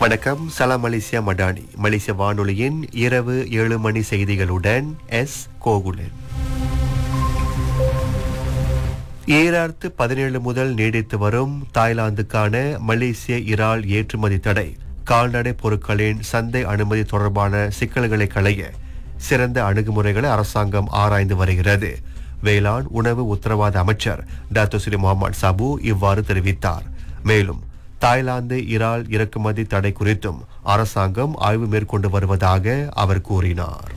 வணக்கம் சலாம் மலேசியா மடானி மலேசிய வானொலியின் இரவு ஏழு மணி செய்திகளுடன் எஸ் கோகுலன் ஈராயிரத்து பதினேழு முதல் நீடித்து வரும் தாய்லாந்துக்கான மலேசிய இறால் ஏற்றுமதி தடை கால்நடை பொருட்களின் சந்தை அனுமதி தொடர்பான சிக்கல்களை களைய சிறந்த அணுகுமுறைகளை அரசாங்கம் ஆராய்ந்து வருகிறது வேளாண் உணவு உத்தரவாத அமைச்சர் டாக்டர் ஸ்ரீ முகமது சாபு இவ்வாறு தெரிவித்தார் மேலும் தாய்லாந்து இறால் இறக்குமதி தடை குறித்தும் அரசாங்கம் ஆய்வு மேற்கொண்டு வருவதாக அவர் கூறினார்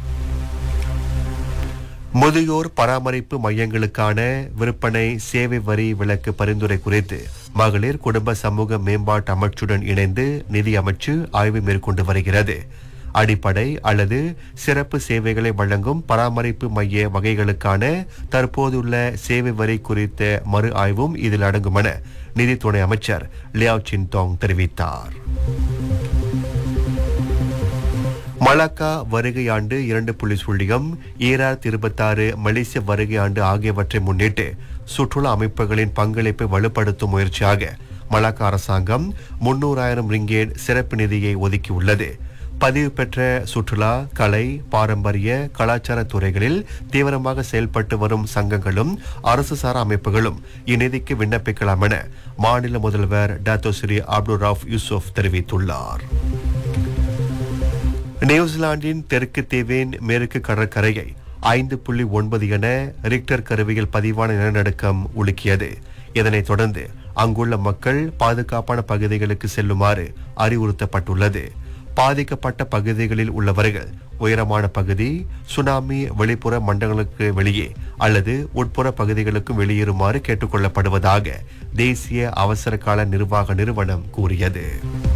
முதியோர் பராமரிப்பு மையங்களுக்கான விற்பனை சேவை வரி விலக்கு பரிந்துரை குறித்து மகளிர் குடும்ப சமூக மேம்பாட்டு அமைச்சுடன் இணைந்து நிதி அமைச்சு ஆய்வு மேற்கொண்டு வருகிறது அடிப்படை அல்லது சிறப்பு சேவைகளை வழங்கும் பராமரிப்பு மைய வகைகளுக்கான தற்போதுள்ள சேவை வரி குறித்த மறு ஆய்வும் இதில் அடங்கும் என நிதி துணை அமைச்சர் லியாவ் சின்தோங் தெரிவித்தார் மலாக்கா வருகை ஆண்டு இரண்டு புள்ளி சுழியம் ஈராயிரத்தி இருபத்தாறு மலேசிய வருகை ஆண்டு ஆகியவற்றை முன்னிட்டு சுற்றுலா அமைப்புகளின் பங்களிப்பை வலுப்படுத்தும் முயற்சியாக மலாக்கா அரசாங்கம் முன்னூறாயிரம் ரிங்கேட் சிறப்பு நிதியை ஒதுக்கியுள்ளது பதிவு பெற்ற சுற்றுலா கலை பாரம்பரிய கலாச்சார துறைகளில் தீவிரமாக செயல்பட்டு வரும் சங்கங்களும் அரசு சாரா அமைப்புகளும் இந்நிதிக்கு விண்ணப்பிக்கலாம் என மாநில முதல்வர் Dato Sri Abdul Rauf Yusuf தெரிவித்துள்ளார் நியூசிலாந்தின் தெற்கு தீவின் மேற்கு கடற்கரையை ஐந்து புள்ளி ஒன்பது என ரிக்டர் கருவியில் பதிவான நிலநடுக்கம் உலுக்கியது இதனைத் தொடர்ந்து அங்குள்ள மக்கள் பாதுகாப்பான பகுதிகளுக்கு செல்லுமாறு அறிவுறுத்தப்பட்டுள்ளது பாதிக்கப்பட்ட பகுதிகளில் உள்ளவர்கள் உயரமான பகுதி சுனாமி வெளிப்புற மண்டலங்களுக்கு வெளியே அல்லது உட்புற பகுதிகளுக்கும் வெளியேறுமாறு கேட்டுக்கொள்ளப்படுவதாக தேசிய அவசர கால நிர்வாக நிறுவனம் கூறியது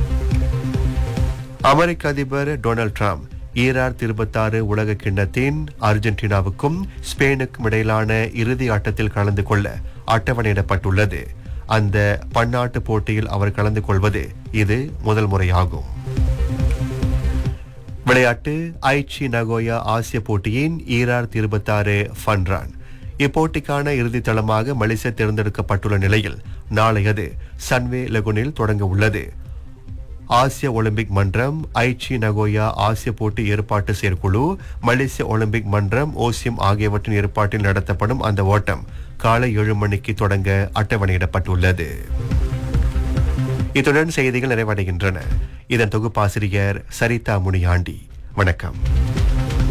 அமெரிக்க அதிபர் டொனால்ட் ட்ரம்ப் ஈராயிரத்தி இருபத்தாறு உலக கிண்ணத்தின் அர்ஜென்டினாவுக்கும் ஸ்பெயினுக்கும் இடையிலான இறுதி ஆட்டத்தில் கலந்து கொள்ள அட்டவணையிடப்பட்டுள்ளது அந்த பன்னாட்டு போட்டியில் அவர் கலந்து கொள்வது இது முதல் முறையாகும் விளையாட்டு ஐச்சி நகோயா ஆசிய போட்டியின் ஈராயிரத்தி இருபத்தாறு ஃபன் ரன் இப்போட்டிக்கான இறுதி தளமாக மலேசியா தேர்ந்தெடுக்கப்பட்டுள்ள நிலையில் நாளை அது சன்வே லெகுனில் தொடங்க உள்ளது ஆசிய ஒலிம்பிக் மன்றம் ஐச்சி நகோயா ஆசிய போட்டி ஏற்பாட்டு செயற்குழு மலேசிய ஒலிம்பிக் மன்றம் ஓசியம் ஆகியவற்றின் ஏற்பாட்டில் நடத்தப்படும் அந்த ஓட்டம் காலை ஏழு மணிக்கு தொடங்க அட்டவணையிடப்பட்டுள்ளது இத்துடன் செய்திகள் நிறைவடைகின்றன இதன் தொகுப்பாசிரியர் சரிதா முனியாண்டி வணக்கம்